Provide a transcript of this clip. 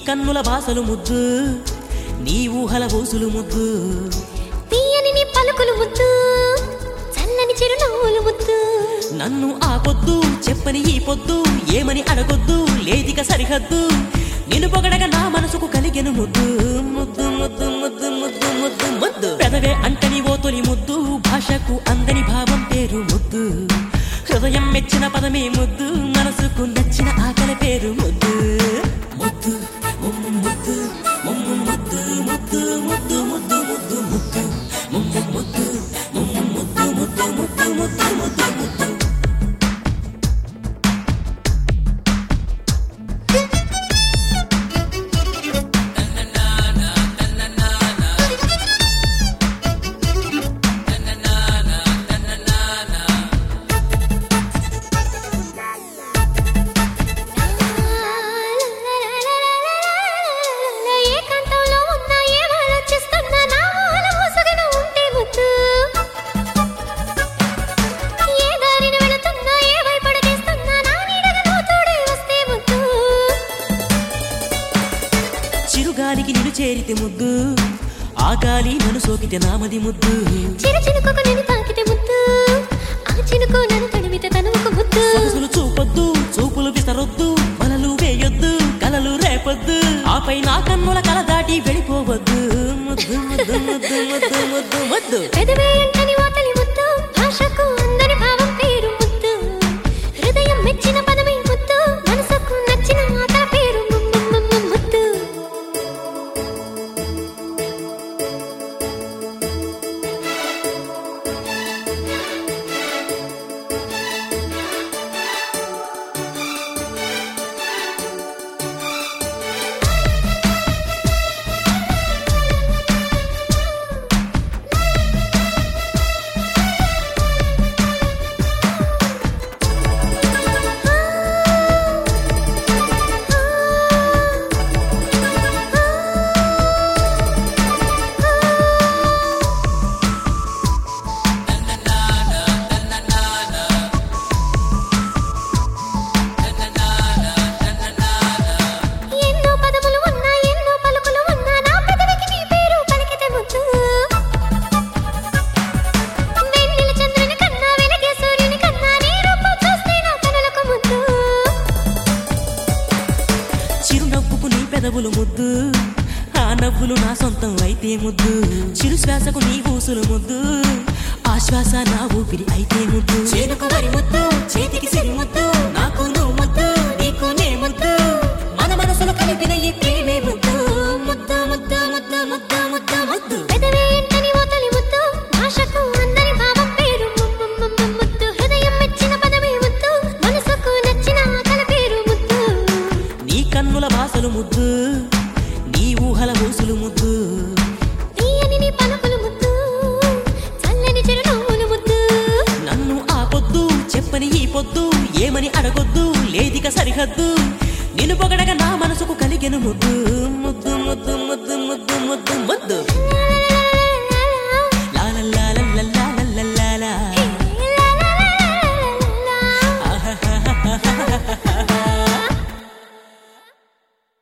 కన్నుల బాసలు ముద్దు నీ ఊహల ఊసులు ముద్దు తీయని నీ పలుకులు ముద్దు చల్లని చిరునవ్వులు ముద్దు నన్ను ఆ పొద్దు చెప్పని ఈ పొద్దు ఏమని అడగొద్దు లేదిక సరిహద్దు నిన్ను పొగడగా నా మనసుకు కలిగెను ముద్దు ముద్దు ముద్దు ముద్దు ముద్దు ముద్దు ముద్దు పెదవే అంటని ఓ తొలి ముద్దు భాషకు అందని భావం పేరు ముద్దు హృదయం మెచ్చిన పదమే ముద్దు మనసుకు నచ్చిన ఆకలి పేరు ముద్దు ముద్దు ముమ్ము ముద్దు ముమ్ము ముద్దు ముద్దు ముద్దు ముద్దు ముద్దు ముద్దు ముమ్ము ముద్దు ముమ్ము ముద్దు ముద్దు ముద్దు ముద్దు ముద్దు ముద్దు ఏకాంతంలో ఉన్న ఏం ఆలోచిస్తున్నా నా ఊహల ఊసగను ఉంటే ముద్దు ఏ దారిన వెళుతున్నా ఏ వైపు అడుగేస్తున్నా నా నీడగా నువ్వు తోడే వస్తే ముద్దు చిరుగాలికి నిన్ను చేరితే ముద్దు ఆ గాలి నన్ను సోకితే నామది ముద్దు చిరు చినుకొక నేను తాకితే ముద్దు ఆ చినుకు నన్ను తడిమితే తనువుకు ముద్దు సొగసులు చూపొద్దు చూపులు విసరొద్దు వలలు వేయొద్దు కలలు రేపొద్దు ఆపై నా కన్నుల కల దాటి వెళ్ళిపోవద్దు ముద్దు ముద్దు ముద్దు ముద్దు ముద్దు ముద్దు పెదవే అంటని ఓతలి ముద్దు భాషకు అందని భావం పేరు ముద్దు హృదయం మెచ్చిన పదమే ముద్దు మనసుకు నచ్చిన మాట పేరు ముమ్ముమ్ముమ్ము ముద్దు ఎన్నో పదములు ఉన్నా ఎన్నో పలుకులు ఉన్నా నా పెదవికి నీ పేరు పలికితే ముద్దు వెన్నెల చంద్రుని కన్నా వెలిగే సూర్యుని కన్నా నీ రూపం చూస్తే నా కనులకు ముద్దు చిరునవ్వుకు నీ పెదవులు ముద్దు ఆ నవ్వులు నా సొంతం అయితే ముద్దు చిరు శ్వాసకు నీ ఊసులు ముద్దు ఆ శ్వాస నా ఊపిరి అయితే ముద్దు చేనుకు వరి ముద్దు చేతికి సిరి ముద్దు నాకు నువ్వు ముద్దు నీకు నే ముద్దు మన మనసులో కలిపిన ఈ ప్రేమే ముద్దు ముద్దు ముద్దు ముద్దు ముద్దు ముద్దు ముద్దు పెదవే ఎంటని ఓతలి ముద్దు భాషకు అందని భావం పేరు ముమ్ముమ్ముమ్ము ముద్దు హృదయం మెచ్చిన పదమే ముద్దు మనసుకు నచ్చిన ఆకల పేరు ముద్దు నీ కన్నుల భాసలు ముద్దు నీ ఊహల ఊసులు ముద్దు తీయని నీ పలుకులు ముద్దు చల్లని చిరునవ్వులు ముద్దు నన్ను ఆ పొద్దు చెప్పని ఈ పొద్దు ఏమని అడగొద్దు లేదిక సరిహద్దు నిన్ను పొగడగా నా మనసుకు కలిగెను ముద్దు ముద్దు ముద్దు ముద్దు ముద్దు ముద్దు ముద్దు లా లా